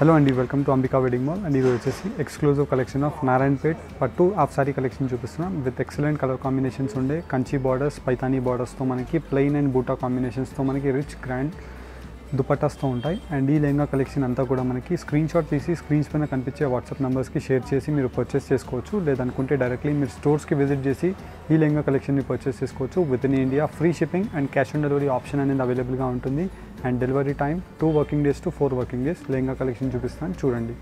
hello అండి welcome to Ambika wedding mall and ఇది వచ్చేసి ఎక్స్క్లూజివ్ కలెక్షన్ ఆఫ్ నారాయణపేట్ పట్టు ఆఫ్ సారీ కలెక్షన్ చూపిస్తున్నాం విత్ ఎక్సలెంట్ కలర్ కాంబినేషన్స్ ఉండే కంచి బార్డర్స్ పైతానీ బార్డర్స్తో మనకి ప్లెయిన్ అండ్ బూటా కాంబినేషన్స్తో మనకి రిచ్ గ్రాండ్ దుపట్టాస్తో ఉంటాయి అండ్ ఈ లెహంగా కలెక్షన్ అంతా కూడా మనకి స్క్రీన్ షాట్ తీసి స్క్రీన్స్ పైన కనిపించే వాట్సాప్ నెంబర్స్కి షేర్ చేసి మీరు పర్చేస్ చేసుకోవచ్చు లేదనుకుంటే డైరెక్ట్లీ మీరు స్టోర్స్కి విజిట్ చేసి ఈ లెహంగా కలెక్షన్ని పర్చేస్ చేసుకోవచ్చు with in India free shipping and cash on delivery option అనేది అవైలబుల్గా ఉంటుంది and delivery time two working days to four working days lehenga collection చూపిస్తాను చూడండి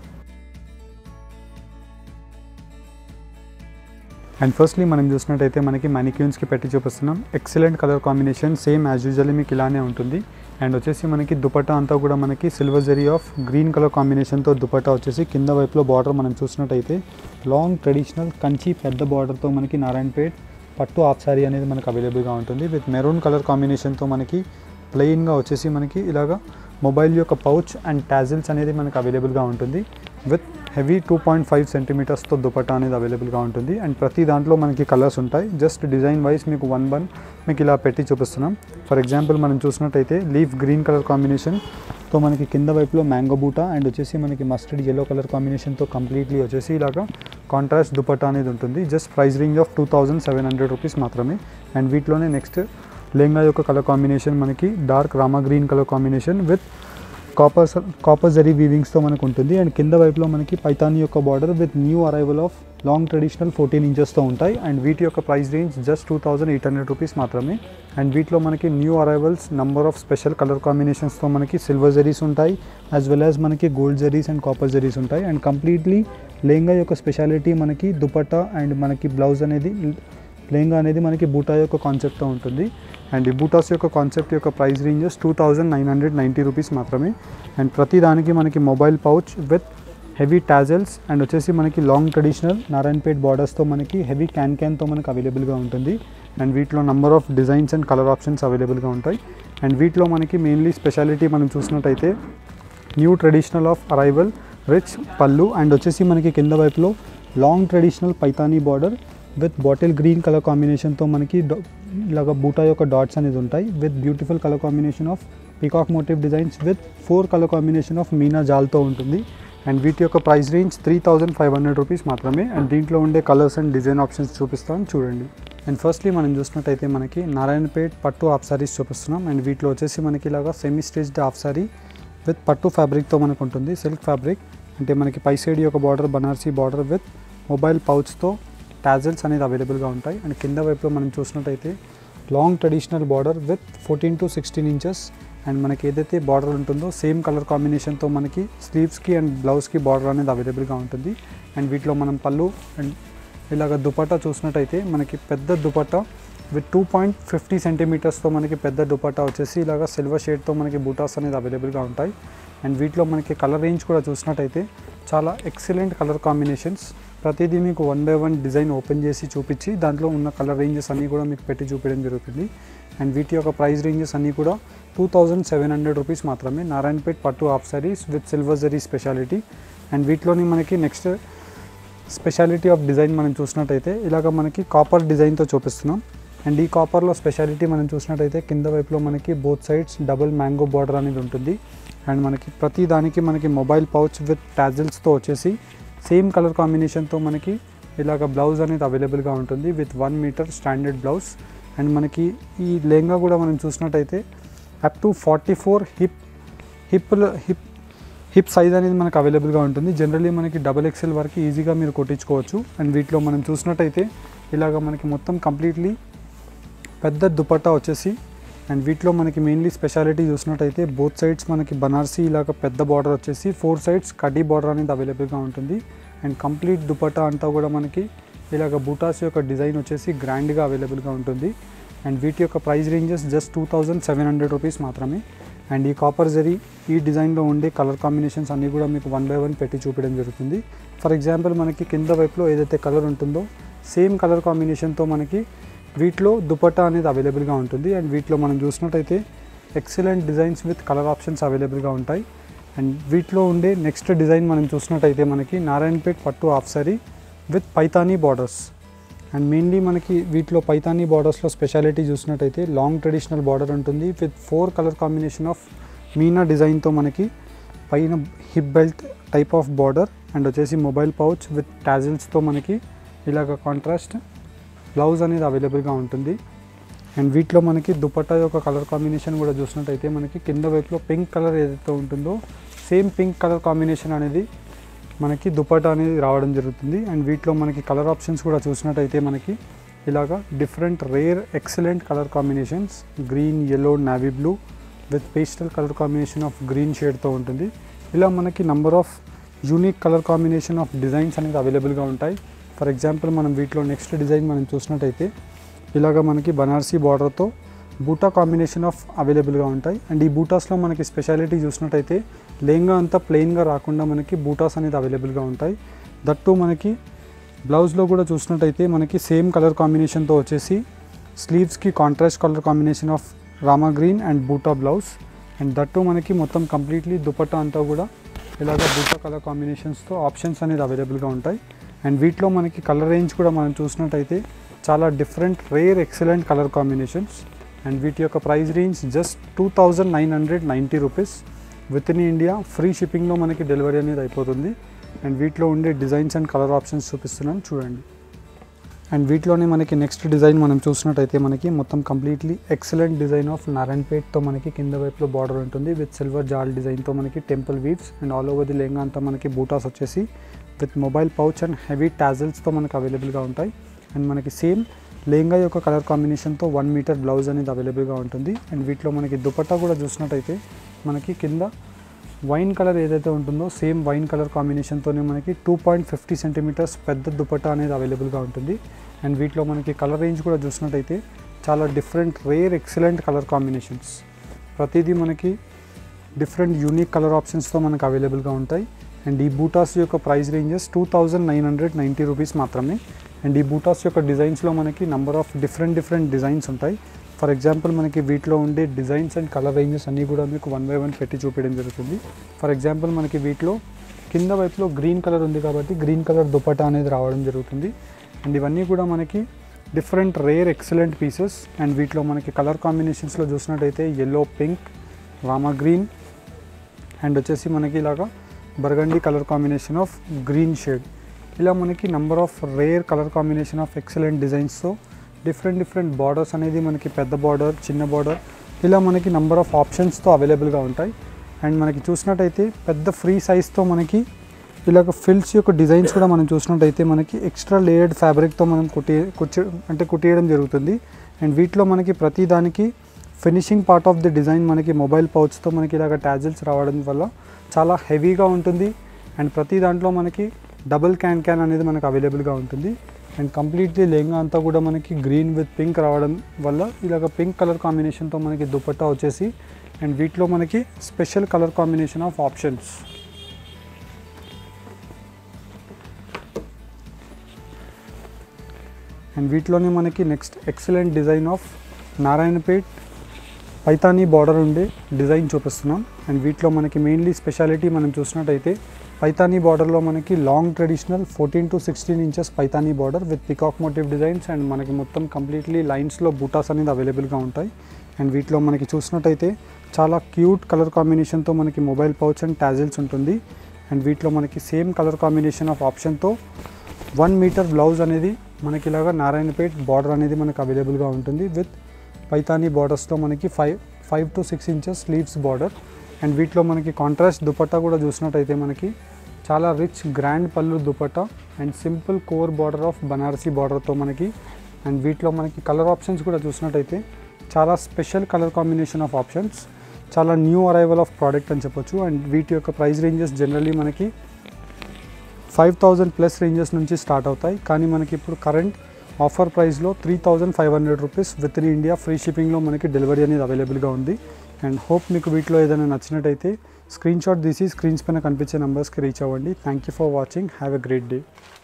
అండ్ ఫస్ట్లీ మనం చూసినట్టయితే మనకి మ్యానిక్యూన్స్కి పెట్టి చూపిస్తున్నాం excellent colour combination same as usually మీకు ఇలానే ఉంటుంది అండ్ వచ్చేసి మనకి దుపట్టా అంతా కూడా మనకి silver zari of green colour కాంబినేషన్తో దుపట్టా వచ్చేసి కింద వైపులో బార్డర్ మనం చూసినట్టయితే లాంగ్ ట్రెడిషనల్ కంచి పెద్ద బార్డర్తో మనకి నారాయణపేట్ పట్టు ఆఫ్ సారీ అనేది మనకు అవైలబుల్గా ఉంటుంది విత్ మెరూన్ కలర్ కాంబినేషన్తో మనకి ప్లెయిన్గా వచ్చేసి మనకి ఇలాగా మొబైల్ యొక్క పౌచ్ అండ్ టాజిల్స్ అనేది మనకు అవైలబుల్గా ఉంటుంది with heavy two point five సెంటీమీటర్స్తో దుపట్టా అనేది అవైలబుల్గా ఉంటుంది అండ్ ప్రతి దాంట్లో మనకి కలర్స్ ఉంటాయి జస్ట్ డిజైన్ వైజ్ మీకు వన్ వన్ మీకు ఇలా పెట్టి చూపిస్తున్నాం ఫర్ ఎగ్జాంపుల్ మనం చూసినట్టయితే లీఫ్ గ్రీన్ కలర్ కాంబినేషన్తో మనకి కింద వైపులో మ్యాంగో బూటా అండ్ వచ్చేసి మనకి మస్టర్డ్ ఎల్లో కలర్ కాంబినేషన్తో కంప్లీట్లీ వచ్చేసి ఇలాగా కాంట్రాస్ట్ దుపట్టా అనేది ఉంటుంది just price range of two thousand seven hundred rupees మాత్రమే అండ్ వీటిలోనే నెక్స్ట్ లెహంగా యొక్క కలర్ కాంబినేషన్ మనకి dark Rama green colour combination with copper copper zari వీవింగ్స్తో మనకు ఉంటుంది అండ్ కింద వైపులో మనకి పైతాని యొక్క border with new arrival of long traditional fourteen ఇంచెస్తో ఉంటాయి అండ్ వీటి యొక్క price range just two thousand eight hundred rupees మాత్రమే అండ్ వీటిలో మనకి new arrivals number of special colour కాంబినేషన్స్తో మనకి సిల్వర్ జరీస్ ఉంటాయి యాజ్ వెల్ యాజ్ మనకి gold zaris and copper zaris ఉంటాయి అండ్ కంప్లీట్లీ లెహంగా యొక్క స్పెషాలిటీ మనకి దుపట్టా అండ్ మనకి బ్లౌజ్ అనేది లెహంగా అనేది మనకి బూటా యొక్క కాన్సెప్ట్తో ఉంటుంది అండ్ ఈ బూటాస్ యొక్క కాన్సెప్ట్ యొక్క price ranges two thousand nine hundred ninety rupees మాత్రమే అండ్ ప్రతి దానికి మనకి mobile pouch with heavy tassels and వచ్చేసి మనకి లాంగ్ ట్రెడిషనల్ నారాయణపేట్ బార్డర్స్తో మనకి హెవీ క్యాన్ క్యాన్తో మనకి అవైలబుల్గా ఉంటుంది అండ్ వీటిలో number of designs and colour options అవైలబుల్గా ఉంటాయి అండ్ వీటిలో మనకి మెయిన్లీ స్పెషాలిటీ మనం చూసినట్టయితే new traditional of arrival rich pallu and వచ్చేసి మనకి కింద వైపులో long traditional Paithani border with bottle green colour కాంబినేషన్తో మనకి ఇలాగ బూటా యొక్క డాట్స్ అనేది ఉంటాయి with beautiful colour combination of peacock motive designs with four colour combination of meena జాల్తో ఉంటుంది అండ్ వీటి యొక్క price range three thousand five hundred rupees మాత్రమే అండ్ దీంట్లో ఉండే కలర్స్ అండ్ డిజైన్ ఆప్షన్స్ చూపిస్తాను చూడండి అండ్ ఫస్ట్లీ మనం చూసినట్టయితే మనకి నారాయణపేట్ పట్టు హాఫ్ సారీస్ చూపిస్తున్నాం అండ్ వీటిలో వచ్చేసి మనకి ఇలాగా semi stitched half sari with పట్టు ఫ్యాబ్రిక్తో మనకు ఉంటుంది సిల్క్ ఫ్యాబ్రిక్ అంటే మనకి పై సైడ్ యొక్క border Banarasi border with mobile పౌచ్తో టాజల్స్ అనేది అవైలబుల్గా ఉంటాయి అండ్ కింద వైపులో మనం చూసినట్టయితే long traditional border with fourteen to sixteen inches and మనకి ఏదైతే బార్డర్ ఉంటుందో సేమ్ కలర్ కాంబినేషన్తో మనకి స్లీవ్స్కి అండ్ బ్లౌజ్కి బార్డర్ అనేది అవైలబుల్గా ఉంటుంది అండ్ వీటిలో మనం పళ్ళు అండ్ ఇలాగ దుపట్టా చూసినట్టయితే మనకి పెద్ద dupatta with two point fifty సెంటీమీటర్స్తో మనకి పెద్ద దుపట్టా వచ్చేసి ఇలాగ సిల్వర్ షేడ్తో మనకి బూటాస్ అనేది అవైలబుల్గా ఉంటాయి అండ్ వీటిలో మనకి కలర్ రేంజ్ కూడా చూసినట్టయితే చాలా ఎక్సలెంట్ కలర్ కాంబినేషన్స్ ప్రతిదీ మీకు one by one design open చేసి చూపించి దాంట్లో ఉన్న కలర్ రేంజెస్ అన్నీ కూడా మీకు పెట్టి చూపించడం జరుగుతుంది అండ్ వీటి యొక్క ప్రైస్ రేంజెస్ అన్నీ కూడా two thousand seven hundred rupees మాత్రమే నారాయణపేట్ పట్టు half saris with silver zari speciality and వీటిలోని మనకి నెక్స్ట్ స్పెషాలిటీ ఆఫ్ డిజైన్ మనం చూసినట్టయితే ఇలాగ మనకి కాపర్ డిజైన్తో చూపిస్తున్నాం అండ్ ఈ కాపర్లో స్పెషాలిటీ మనం చూసినట్టయితే కింద వైపులో మనకి both sides double mango border అనేది ఉంటుంది అండ్ మనకి ప్రతి దానికి మనకి మొబైల్ పౌచ్ విత్ టాజిల్స్తో వచ్చేసి సేమ్ కలర్ కాంబినేషన్తో మనకి ఇలాగ బ్లౌజ్ అనేది అవైలబుల్గా ఉంటుంది with one metre standard blouse and మనకి ఈ లెహంగా కూడా మనం చూసినట్టయితే up to forty four hip hip hip hip size అనేది మనకు అవైలబుల్గా ఉంటుంది జనరల్లీ మనకి డబల్ ఎక్స్ఎల్ వరకు ఈజీగా మీరు కొట్టించుకోవచ్చు అండ్ వీటిలో మనం చూసినట్టయితే ఇలాగ మనకి మొత్తం కంప్లీట్లీ పెద్ద దుపట్టా వచ్చేసి అండ్ వీటిలో మనకి మెయిన్లీ స్పెషాలిటీ చూసినట్టయితే బోత్ సైడ్స్ మనకి బనార్సీ ఇలాగ పెద్ద బార్డర్ వచ్చేసి ఫోర్ సైడ్స్ కడ్డీ బార్డర్ అనేది అవైలబుల్గా ఉంటుంది అండ్ కంప్లీట్ దుపట్టా అంతా కూడా మనకి ఇలాగ బూటాస్ యొక్క డిజైన్ వచ్చేసి గ్రాండ్గా అవైలబుల్గా ఉంటుంది అండ్ వీటి యొక్క price ranges just two thousand seven hundred rupees మాత్రమే అండ్ ఈ కాపర్ జరీ ఈ డిజైన్లో ఉండే కలర్ కాంబినేషన్స్ అన్నీ కూడా మీకు వన్ బై వన్ పెట్టి చూపించడం జరుగుతుంది ఫర్ ఎగ్జాంపుల్ మనకి కింద వైపులో ఏదైతే కలర్ ఉంటుందో సేమ్ కలర్ కాంబినేషన్తో మనకి వీటిలో దుపట్టా అనేది అవైలబుల్గా ఉంటుంది అండ్ వీటిలో మనం చూసినట్టయితే excellent designs with colour options అవైలబుల్గా ఉంటాయి అండ్ వీటిలో ఉండే నెక్స్ట్ డిజైన్ మనం చూసినట్టయితే మనకి నారాయణపేట్ పట్టు half sari with Paithani borders and mainly మనకి వీటిలో పైతానీ బార్డర్స్లో స్పెషాలిటీ చూసినట్టయితే లాంగ్ ట్రెడిషనల్ బార్డర్ ఉంటుంది with four colour combination of meena డిజైన్తో మనకి పైన hip belt type of border and వచ్చేసి మొబైల్ పౌచ్ విత్ టాజిల్స్తో మనకి ఇలాగ కాంట్రాస్ట్ బ్లౌజ్ అనేది అవైలబుల్గా ఉంటుంది అండ్ వీటిలో మనకి దుపట్టా యొక్క కలర్ కాంబినేషన్ కూడా చూసినట్టయితే మనకి కింద వైపులో పింక్ కలర్ ఏదైతే ఉంటుందో సేమ్ పింక్ కలర్ కాంబినేషన్ అనేది మనకి దుపట్టా అనేది రావడం జరుగుతుంది అండ్ వీటిలో మనకి కలర్ ఆప్షన్స్ కూడా చూసినట్టయితే మనకి ఇలాగా different rare excellent colour combinations green yellow navy blue with pastel colour combination of green షేడ్తో ఉంటుంది ఇలా మనకి number of unique colour combination of designs అనేది అవైలబుల్గా ఉంటాయి ఫర్ ఎగ్జాంపుల్ మనం వీటిలో నెక్స్ట్ డిజైన్ మనం చూసినట్టయితే ఇలాగ మనకి బనారసీ బార్డర్తో బూటా కాంబినేషన్ ఆఫ్ అవైలబుల్గా ఉంటాయి అండ్ ఈ బూటాస్లో మనకి స్పెషాలిటీ చూసినట్టయితే లేంగా అంతా ప్లెయిన్గా రాకుండా మనకి బూటాస్ అనేది అవైలబుల్గా ఉంటాయి దట్టు మనకి బ్లౌజ్లో కూడా చూసినట్టయితే మనకి సేమ్ కలర్ కాంబినేషన్తో వచ్చేసి స్లీవ్స్కి contrast colour combination of Rama green and buta blouse and దట్టు మనకి మొత్తం కంప్లీట్లీ దుపట్టా అంతా కూడా ఇలాగ బూటా కలర్ కాంబినేషన్స్తో ఆప్షన్స్ అనేది అవైలబుల్గా ఉంటాయి అండ్ వీటిలో మనకి కలర్ రేంజ్ కూడా మనం చూసినట్టయితే చాలా different rare excellent colour combinations and వీటి యొక్క price range just two thousand nine hundred ninety rupees with in India free షిప్పింగ్లో మనకి డెలివరీ అనేది అయిపోతుంది అండ్ వీటిలో ఉండే డిజైన్స్ అండ్ కలర్ ఆప్షన్స్ చూపిస్తున్నాను చూడండి అండ్ వీటిలోనే మనకి నెక్స్ట్ డిజైన్ మనం చూసినట్టయితే మనకి మొత్తం కంప్లీట్లీ ఎక్సలెంట్ డిజైన్ ఆఫ్ నారాయణపేట్తో మనకి కింద వైపులో బార్డర్ ఉంటుంది విత్ సిల్వర్ జాల్ డిజైన్తో మనకి temple weaves and all over the lehenga అంతా మనకి బూటాస్ వచ్చేసి with mobile pouch and heavy టాజిల్స్తో మనకి అవైలబుల్గా ఉంటాయి అండ్ మనకి సేమ్ లెహంగా యొక్క కలర్ కాంబినేషన్తో వన్ మీటర్ బ్లౌజ్ అనేది అవైలబుల్గా ఉంటుంది అండ్ వీటిలో మనకి దుపట్టా కూడా చూసినట్టయితే మనకి కింద వైన్ కలర్ ఏదైతే ఉంటుందో సేమ్ వైన్ కలర్ కాంబినేషన్తోనే మనకి టూ పాయింట్ ఫిఫ్టీ సెంటీమీటర్స్ పెద్ద దుపట్టా అనేది అవైలబుల్గా ఉంటుంది అండ్ వీటిలో మనకి కలర్ రేంజ్ కూడా చూసినట్టయితే చాలా different rare excellent colour combinations ప్రతిదీ మనకి డిఫరెంట్ యూనిక్ కలర్ ఆప్షన్స్తో మనకు అవైలబుల్గా ఉంటాయి అండ్ ఈ బూటాస్ యొక్క price ranges two thousand nine hundred ninety rupees మాత్రమే అండ్ ఈ బూటాస్ యొక్క డిజైన్స్లో మనకి number of different different designs ఉంటాయి ఫర్ ఎగ్జాంపుల్ మనకి వీటిలో ఉండే డిజైన్స్ అండ్ కలర్ రేంజెస్ అన్నీ కూడా మీకు వన్ బై వన్ పెట్టి చూపించడం జరుగుతుంది ఫర్ ఎగ్జాంపుల్ మనకి వీటిలో కింద వైపులో గ్రీన్ కలర్ ఉంది కాబట్టి గ్రీన్ కలర్ దుపట్టా అనేది రావడం జరుగుతుంది అండ్ ఇవన్నీ కూడా మనకి different rare excellent pieces and వీటిలో మనకి కలర్ కాంబినేషన్స్లో చూసినట్టయితే yellow pink Rama green and వచ్చేసి మనకి ఇలాగా burgundy colour combination of green shade ఇలా మనకి number of rare colour combination of excellent డిజైన్స్తో డిఫరెంట్ డిఫరెంట్ బార్డర్స్ అనేది మనకి పెద్ద బార్డర్ చిన్న బార్డర్ ఇలా మనకి నంబర్ ఆఫ్ ఆప్షన్స్తో అవైలబుల్గా ఉంటాయి అండ్ మనకి చూసినట్టయితే పెద్ద ఫ్రీ సైజ్తో మనకి ఇలాగ ఫిల్స్ యొక్క డిజైన్స్ కూడా మనం చూసినట్టయితే మనకి ఎక్స్ట్రా లేయర్డ్ ఫ్యాబ్రిక్తో మనం కుట్టి కుచ్చి అంటే కుట్టియడం జరుగుతుంది అండ్ వీటిలో మనకి ప్రతి దానికి finishing part of the design మనకి మొబైల్ పౌచ్తో మనకి ఇలాగ ట్యాజిల్స్ రావడం వల్ల చాలా హెవీగా ఉంటుంది అండ్ ప్రతి దాంట్లో మనకి డబుల్ క్యాన్ క్యాన్ అనేది మనకు అవైలబుల్గా ఉంటుంది అండ్ కంప్లీట్లీ లెహంగా అంతా కూడా మనకి గ్రీన్ విత్ పింక్ రావడం వల్ల ఇలాగ పింక్ కలర్ కాంబినేషన్తో మనకి దుపట్టా వచ్చేసి అండ్ వీటిలో మనకి special colour combination of options and వీటిలోనే మనకి next excellent design of Narayanpet Paithani border ఉండే డిజైన్ చూపిస్తున్నాం అండ్ వీటిలో మనకి మెయిన్లీ స్పెషాలిటీ మనం చూసినట్టయితే పైతానీ బార్డర్లో మనకి long traditional fourteen to sixteen inches Paithani border with peacock motif designs and మనకి మొత్తం కంప్లీట్లీ లైన్స్లో బూటాస్ అనేది అవైలబుల్గా ఉంటాయి అండ్ వీటిలో మనకి చూసినట్టయితే చాలా క్యూట్ కలర్ కాంబినేషన్తో మనకి మొబైల్ పౌచ్ అండ్ టాజిల్స్ ఉంటుంది అండ్ వీటిలో మనకి సేమ్ కలర్ కాంబినేషన్ ఆఫ్ ఆప్షన్తో వన్ మీటర్ బ్లౌజ్ అనేది మనకి ఇలాగా నారాయణపేట్ బార్డర్ అనేది మనకు అవైలబుల్గా ఉంటుంది విత్ పైతానీ బార్డర్స్తో మనకి five five to six inches sleeves border and వీటిలో మనకి కాంట్రాస్ట్ దుపట్టా కూడా చూసినట్టయితే మనకి చాలా rich grand pallu dupatta and simple కోర్ బార్డర్ ఆఫ్ బనారసీ బార్డర్తో మనకి అండ్ వీటిలో మనకి కలర్ ఆప్షన్స్ కూడా చూసినట్టయితే చాలా special colour combination of options చాలా న్యూ అరైవల్ ఆఫ్ ప్రోడక్ట్ అని చెప్పొచ్చు అండ్ వీటి యొక్క ప్రైస్ రేంజెస్ జనరల్లీ మనకి ఫైవ్ థౌజండ్ ప్లస్ రేంజెస్ నుంచి స్టార్ట్ అవుతాయి కానీ మనకి ఇప్పుడు కరెంట్ ఆఫర్ ప్రైస్లో three thousand five hundred rupees with in India free షిప్పింగ్లో మనకి డెలివరీ అనేది అవైలబుల్గా ఉంది అండ్ హోప్ మీకు వీటిలో ఏదైనా నచ్చినట్టయితే స్క్రీన్ షాట్ తీసి స్క్రీన్స్ పైన కనిపించే నెంబర్స్కి రీచ్ అవ్వండి thank you for watching have a great day